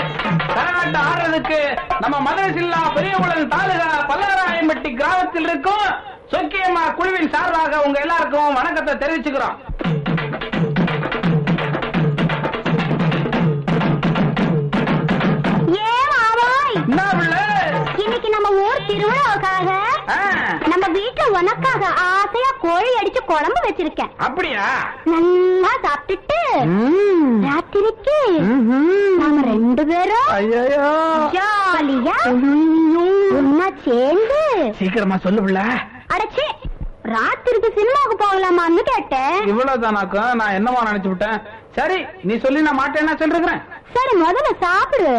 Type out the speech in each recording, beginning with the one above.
கரகாட்டம் ஆடுறதுக்கு நம்ம மதுரை ஜில்லா பெரியகுளம் தாலுகா பல்லவராயம்பட்டி கிராமத்தில் இருக்கும் சொக்கியம்மா குழுவின் சார்பாக உங்க எல்லாருக்கும் வணக்கத்தை தெரிவிச்சுக்கிறோம் ஏ மாவாய் என்ன பிள்ளை? இன்னைக்கு நம்ம ஊர் திருவிழாவுக்காக ஆ, நம்ம வீட்டுல உனக்காக ஆசையா கோழி அடிச்சு குழம்பு வச்சிருக்கேன் அப்படியா நல்லா சாப்பிட்டுட்டு ராத்திரிக்கு நாம ரெண்டு பேரும் ஐயோ ஜாலியா ஒன்னா சேர்ந்து சீக்கிரமா சொல்லு பிள்ளை அடைச்சி ராத்திரிக்கு சினிமாவுக்கு போகலாமான்னு கேட்டேன் இவ்வளவுதானாக்கும் நான் என்னவா நினைச்சு விட்டேன் சரி நீ சொல்லி நான் மாட்டேன்னா சொல்றேன் சரி முதல்ல சாப்பிடு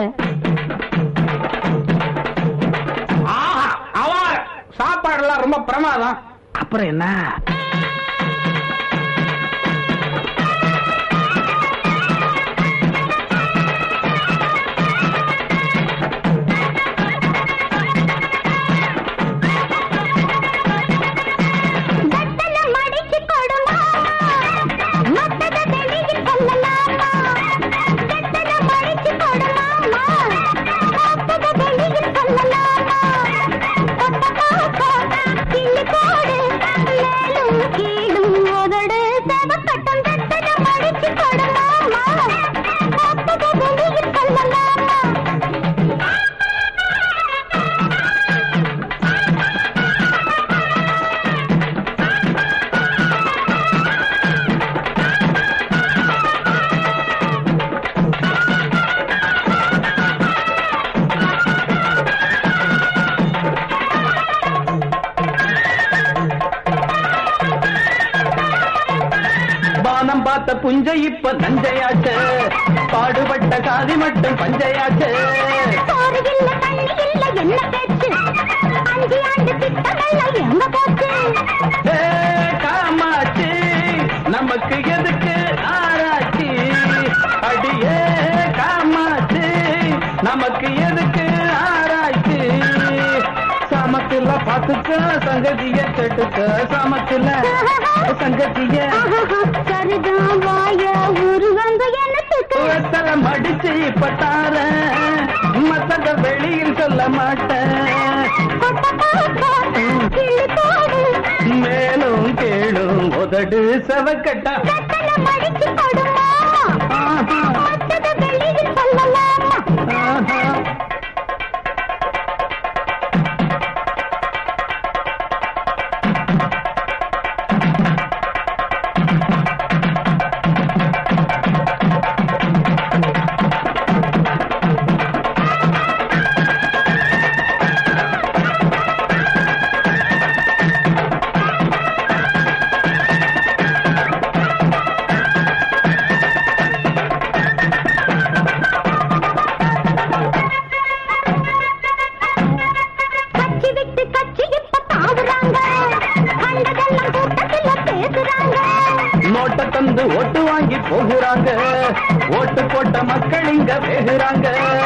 ஆஹா அவார சாப்பாடுலாம் ரொம்ப பிரமாதம் அப்புறம் என்ன வெத்தல மடிச்சு கொடுமா மத்தத வெளியில் கொள்ளலாமா வெத்தல மடிச்சு கொடுமாமா மத்தத வெளியில் கொள்ளலாமா கொட்ட காக்கா கிள்ளி போடு மேலும் கீழும் உதடு செவக்கட்டும் வெத்தல மடிச்சு கொடுமாமா மத்தத வெளியில் கொள்ளலாமா பானம் பார்த்த புஞ்சை இப்ப நஞ்சையாச்சு பாடுபட்ட காதி மட்டும் பஞ்சையாச்சு சோறு இல்ல தண்ணி இல்ல என்ன பேச்சு அஞ்சு ஆண்டு திட்டமெல்லாம் எங்க போச்சு ஏ, காமாட்சி நமக்கு எதுக்கு ஆராய்ச்சி அடியே காமாட்சி நமக்கு எதுக்கு ஆராய்ச்சி சமத்துல பாத்துக்க சங்கதிய கெட்டுக்க சமத்துல சங்கதிய சரிதான் வாய ஒரு வந்து என்னத்துக்கு வெத்தல மடிச்சு இப்ப தாரேன் மத்தத வெளியில் சொல்ல மாட்டேன் கொட்ட பாக்கா கிள்ளி போடு மேலும் கேளும் உதடு செவக்கட்டா வெத்தல மடிச்சு கொடுமா ஆஹா, மத்தத வெளியில் சொல்லலாமா ஆஹா. கட்சி விட்டு கட்சி இப்ப தாவுறாங்க கண்டதெல்லாம் கூட்டத்துல பேசுறாங்க நோட்டை தந்து ஓட்டு வாங்கி போகிறாங்க ஓட்டு போட்ட மக்கள் இங்க வேகுறாங்க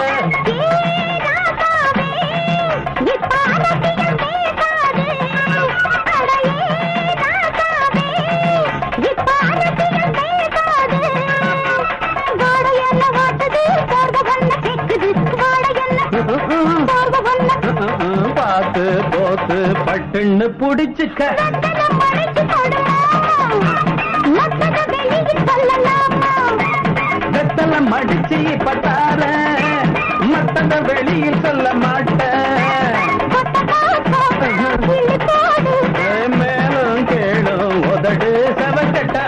பார்த்து போத்து பட்டுன்னு புடிச்சுக்க வெத்தல மடிச்சு பட்டார மத்தத வெளியில் சொல்ல மாட்டேன் ஏ, மேலும் கேளும் உதடு செவக்கட்டா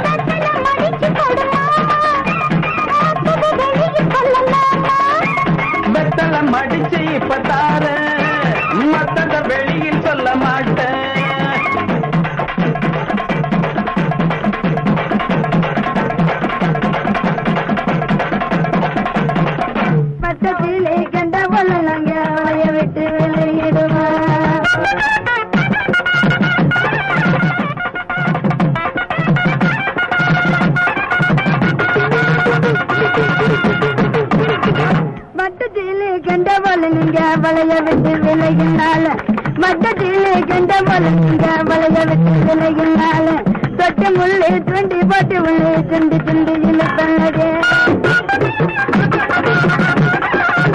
வெத்தல மடிச்சு பட்டார மத்தத வெளியில் சொல்ல மாட்டேன் பட்டத்திலே கண்ட பொண்ணங்க வய விட்டு வெளியிடுவா வட்டத்திலே கண்ட பொண்ணுங்க வளைய விட்டு விலகினால வட்டத்திலே கண்ட பொண்ணுங்க வளைய விட்டு விலகினால தொட்டு முள்ளு துண்டி போட்டு உள்ளே துண்டு துண்டு இழுத்தனதே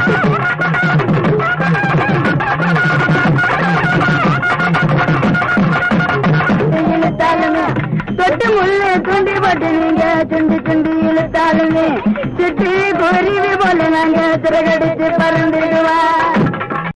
முள்ளு துண்டி போட்டு நீங்க துண்டி துண்டி இழுத்தாலுமே சிட்டு குருவி போல நாங்க திரகடிச்சு பறந்துடுவா